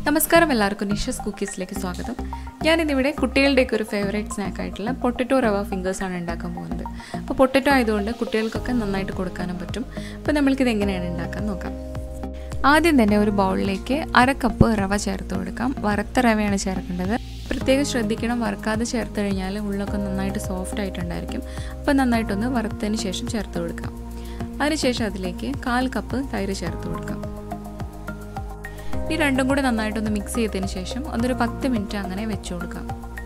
നമസ്കാരം എല്ലാവർക്കും നിഷസ് കുക്കീസിലേക്ക് സ്വാഗതം ഞാനിന്നിവിടെ കുട്ടികളുടെയൊക്കെ ഒരു ഫേവറേറ്റ് സ്നാക്ക് ആയിട്ടുള്ള പൊട്ടറ്റോ റവ ഫിംഗേഴ്സ് ആണ് ഉണ്ടാക്കാൻ പോകുന്നത് അപ്പോൾ പൊട്ടറ്റോ ആയതുകൊണ്ട് കുട്ടികൾക്കൊക്കെ നന്നായിട്ട് കൊടുക്കാനും പറ്റും അപ്പോൾ നമ്മൾക്കിത് എങ്ങനെയാണ് ഉണ്ടാക്കാൻ നോക്കാം ആദ്യം തന്നെ ഒരു ബൗളിലേക്ക് അര കപ്പ് റവ ചേർത്ത് കൊടുക്കാം വറുത്ത റവയാണ് ചേർക്കേണ്ടത് പ്രത്യേകം ശ്രദ്ധിക്കണം വറുക്കാതെ ചേർത്ത് കഴിഞ്ഞാൽ ഉള്ളൊക്കെ നന്നായിട്ട് സോഫ്റ്റ് ആയിട്ടുണ്ടായിരിക്കും അപ്പോൾ നന്നായിട്ടൊന്ന് വറുത്തതിന് ശേഷം ചേർത്ത് കൊടുക്കാം അതിനുശേഷം അതിലേക്ക് കാൽ കപ്പ് തൈര് ചേർത്ത് കൊടുക്കാം ഈ രണ്ടും കൂടെ നന്നായിട്ടൊന്ന് മിക്സ് ചെയ്തതിന് ശേഷം അതൊരു പത്ത് മിനിറ്റ് അങ്ങനെ വെച്ചു കൊടുക്കാം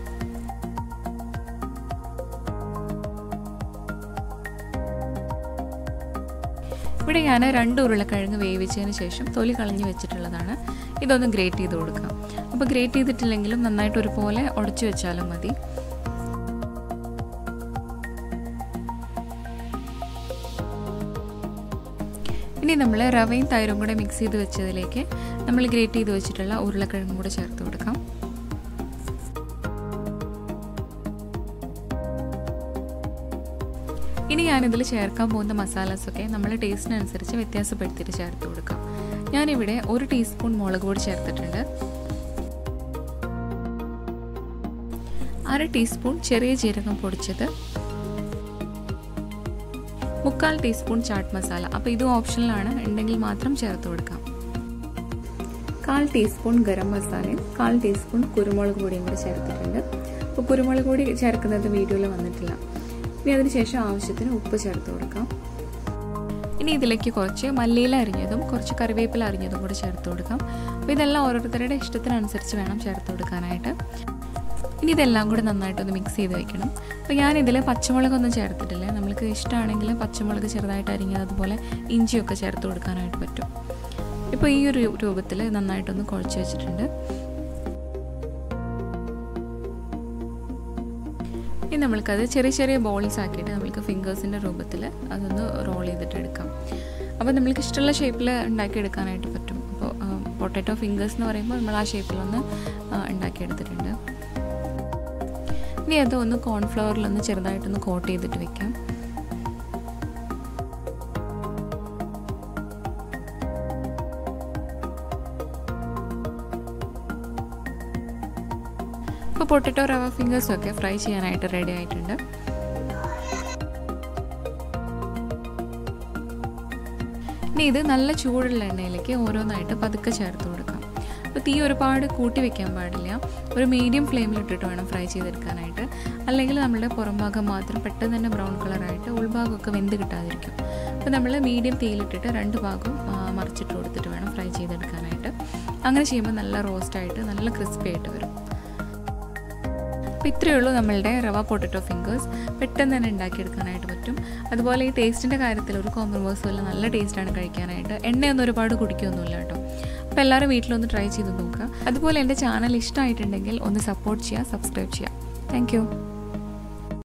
ഇവിടെ ഞാൻ രണ്ട് ഉരുളക്കിഴങ്ങ് വേവിച്ചതിന് ശേഷം തൊലി കളഞ്ഞ് വെച്ചിട്ടുള്ളതാണ് ഇതൊന്ന് ഗ്രേറ്റ് ചെയ്ത് കൊടുക്കാം അപ്പോൾ ഗ്രേറ്റ് ചെയ്തിട്ടില്ലെങ്കിലും നന്നായിട്ട് ഒരുപോലെ ഉടച്ചു വെച്ചാലും മതി ഇനി നമ്മൾ റവയും തൈരും കൂടെ മിക്സ് ചെയ്ത് വെച്ചതിലേക്ക് നമ്മൾ ഗ്രേറ്റ് ചെയ്ത് വെച്ചിട്ടുള്ള ഉരുളക്കിഴങ്ങും കൂടെ ചേർത്ത് കൊടുക്കാം ഇനി ഞാനിതിൽ ചേർക്കാൻ പോകുന്ന മസാലാസൊക്കെ നമ്മൾ ടേസ്റ്റിനനുസരിച്ച് വ്യത്യാസപ്പെടുത്തിയിട്ട് ചേർത്ത് കൊടുക്കാം ഞാനിവിടെ ഒരു ടീസ്പൂൺ മുളക് പൊടി ചേർത്തിട്ടുണ്ട് അര ടീസ്പൂൺ ചെറിയ ജീരകം പൊടിച്ചത് മുക്കാൽ ടീസ്പൂൺ ചാട്ട് മസാല അപ്പോൾ ഇതും ഓപ്ഷനിലാണ് ഉണ്ടെങ്കിൽ മാത്രം ചേർത്ത് കൊടുക്കാം കാൽ ടീസ്പൂൺ ഗരം മസാലയും കാൽ ടീസ്പൂൺ കുരുമുളക് പൊടിയും കൂടി ചേർത്തിട്ടുണ്ട് അപ്പോൾ കുരുമുളക് പൊടി ചേർക്കുന്നത് വീഡിയോയിൽ വന്നിട്ടില്ല ഇനി അതിനുശേഷം ആവശ്യത്തിന് ഉപ്പ് ചേർത്ത് കൊടുക്കാം ഇനി ഇതിലേക്ക് കുറച്ച് മല്ലിയില അരിഞ്ഞതും കുറച്ച് കറിവേപ്പില അരിഞ്ഞതും കൂടി ചേർത്ത് കൊടുക്കാം അപ്പോൾ ഇതെല്ലാം ഓരോരുത്തരുടെ ഇഷ്ടത്തിനനുസരിച്ച് വേണം ചേർത്ത് കൊടുക്കാനായിട്ട് ഇനി ഇതെല്ലാം കൂടി നന്നായിട്ടൊന്ന് മിക്സ് ചെയ്ത് വെക്കണം അപ്പോൾ ഞാനിതിൽ പച്ചമുളകൊന്നും ചേർത്തിട്ടില്ല നമ്മൾക്ക് ഇഷ്ടമാണെങ്കിൽ പച്ചമുളക് ചെറുതായിട്ട് അരിഞ്ഞത് അതുപോലെ ഇഞ്ചിയൊക്കെ ചേർത്ത് കൊടുക്കാനായിട്ട് പറ്റും ഇപ്പോൾ ഈ ഒരു രൂപത്തിൽ നന്നായിട്ടൊന്ന് കുഴച്ച് വെച്ചിട്ടുണ്ട് ഇനി നമ്മൾക്കത് ചെറിയ ചെറിയ ബോൾസ് ആക്കിയിട്ട് നമ്മൾക്ക് ഫിംഗേഴ്സിൻ്റെ രൂപത്തിൽ അതൊന്ന് റോൾ ചെയ്തിട്ട് എടുക്കാം അപ്പോൾ നമ്മൾക്ക് ഇഷ്ടമുള്ള ഷേപ്പിൽ ഉണ്ടാക്കിയെടുക്കാനായിട്ട് പറ്റും അപ്പോൾ പൊട്ടാറ്റോ ഫിംഗേഴ്സ് എന്ന് പറയുമ്പോൾ നമ്മൾ ആ ഷേപ്പിലൊന്ന് ഉണ്ടാക്കിയെടുത്തിട്ടുണ്ട് ഇനി അത് ഒന്ന് കോൺഫ്ലവറിലൊന്ന് ചെറുതായിട്ടൊന്ന് കോട്ട് ചെയ്തിട്ട് വെക്കാം ഇപ്പോൾ പൊട്ടറ്റോ റവ ഫിംഗേഴ്സൊക്കെ ഫ്രൈ ചെയ്യാനായിട്ട് റെഡി ആയിട്ടുണ്ട് ഇനി ഇത് നല്ല ചൂടുള്ള എണ്ണയിലേക്ക് ഓരോന്നായിട്ട് പതുക്കെ ചേർത്ത് കൊടുക്കാം അപ്പോൾ തീ ഒരുപാട് കൂട്ടി വെക്കാൻ പാടില്ല ഒരു മീഡിയം ഫ്ലെയിമിലിട്ടിട്ട് വേണം ഫ്രൈ ചെയ്തെടുക്കാനായിട്ട് അല്ലെങ്കിൽ നമ്മളുടെ പുറം ഭാഗം മാത്രം പെട്ടെന്ന് തന്നെ ബ്രൗൺ കളറായിട്ട് ഉൾഭാഗമൊക്കെ വെന്ത് കിട്ടാതിരിക്കും അപ്പോൾ നമ്മൾ മീഡിയം തീയിലിട്ടിട്ട് രണ്ട് ഭാഗവും മറിച്ചിട്ട് കൊടുത്തിട്ട് വേണം ഫ്രൈ ചെയ്തെടുക്കാനായിട്ട് അങ്ങനെ ചെയ്യുമ്പോൾ നല്ല റോസ്റ്റായിട്ട് നല്ല ക്രിസ്പി ആയിട്ട് വരും അപ്പോൾ ഇത്രയേ ഉള്ളൂ നമ്മളുടെ റവ പൊട്ടറ്റോ ഫിംഗേഴ്സ് പെട്ടെന്ന് തന്നെ ഉണ്ടാക്കിയെടുക്കാനായിട്ട് പറ്റും അതുപോലെ ഈ ടേസ്റ്റിൻ്റെ കാര്യത്തിൽ ഒരു കോംപ്രമൈസും ഇല്ല നല്ല ടേസ്റ്റാണ് കഴിക്കാനായിട്ട് എണ്ണയൊന്നും ഒരുപാട് കുടിക്കുകയൊന്നുമില്ല കേട്ടോ അപ്പോൾ എല്ലാവരും വീട്ടിലൊന്ന് ട്രൈ ചെയ്ത് നോക്കുക അതുപോലെ എൻ്റെ ചാനൽ ഇഷ്ടമായിട്ടുണ്ടെങ്കിൽ ഒന്ന് സപ്പോർട്ട് ചെയ്യുക സബ്സ്ക്രൈബ് ചെയ്യുക താങ്ക്